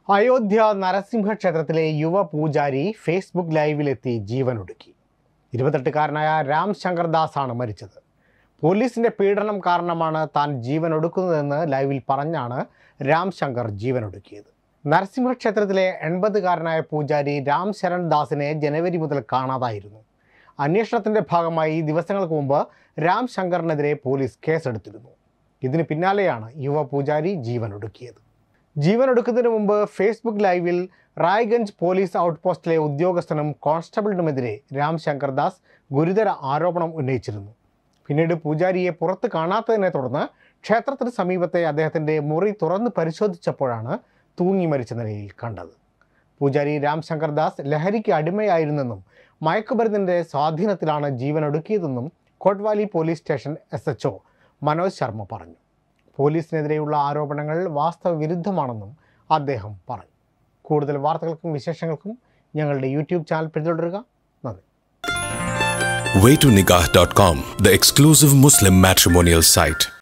അയോധ്യ നരസിംഹ ക്ഷേത്രത്തിലെ യുവ പൂജാരി ഫേസ്ബുക്ക് ലൈവിലെത്തി ജീവനൊടുക്കി ഇരുപത്തെട്ടുകാരനായ രാം ശങ്കർ ദാസ് ആണ് മരിച്ചത് പോലീസിന്റെ പീഡനം കാരണമാണ് താൻ ജീവനൊടുക്കുന്നതെന്ന് ലൈവിൽ പറഞ്ഞാണ് രാം ശങ്കർ ജീവനൊടുക്കിയത് നരസിംഹ ക്ഷേത്രത്തിലെ എൺപതുകാരനായ പൂജാരി രാം ശരൺ ദാസിനെ ജനുവരി മുതൽ കാണാതായിരുന്നു അന്വേഷണത്തിന്റെ ഭാഗമായി ദിവസങ്ങൾക്ക് മുമ്പ് രാം ശങ്കറിനെതിരെ പോലീസ് കേസെടുത്തിരുന്നു ഇതിന് പിന്നാലെയാണ് യുവ പൂജാരി ജീവനൊടുക്കിയത് ജീവനൊടുക്കുന്നതിന് മുമ്പ് ഫേസ്ബുക്ക് ലൈവിൽ റായ്ഗഞ്ച് പോലീസ് ഔട്ട് പോസ്റ്റിലെ ഉദ്യോഗസ്ഥനും കോൺസ്റ്റബിളിനുമെതിരെ രാം ശങ്കർ ദാസ് ഗുരുതര ആരോപണം ഉന്നയിച്ചിരുന്നു പിന്നീട് പൂജാരിയെ പുറത്ത് കാണാത്തതിനെ തുടർന്ന് ക്ഷേത്രത്തിന് സമീപത്തെ അദ്ദേഹത്തിൻ്റെ മുറി തുറന്ന് പരിശോധിച്ചപ്പോഴാണ് തൂങ്ങി മരിച്ച നിലയിൽ കണ്ടത് പൂജാരി രാം ശങ്കർ ദാസ് ലഹരിക്ക് അടിമയായിരുന്നെന്നും മയക്കുമരുന്നിൻ്റെ സ്വാധീനത്തിലാണ് ജീവനൊടുക്കിയതെന്നും Kotwali police station S H Manoj Sharma പറഞ്ഞു പോലീസിനെതിരെയുള്ള ആരോപണങ്ങൾ വാസ്തവവിരുദ്ധമാണെന്നും അദ്ദേഹം പറഞ്ഞു കൂടുതൽ വാർത്തകൾക്കും വിശേഷങ്ങൾക്കും ഞങ്ങളുടെ യൂട്യൂബ് ചാനൽ പിന്തുടരുക നന്ദി waytonikah.com, the exclusive Muslim matrimonial site.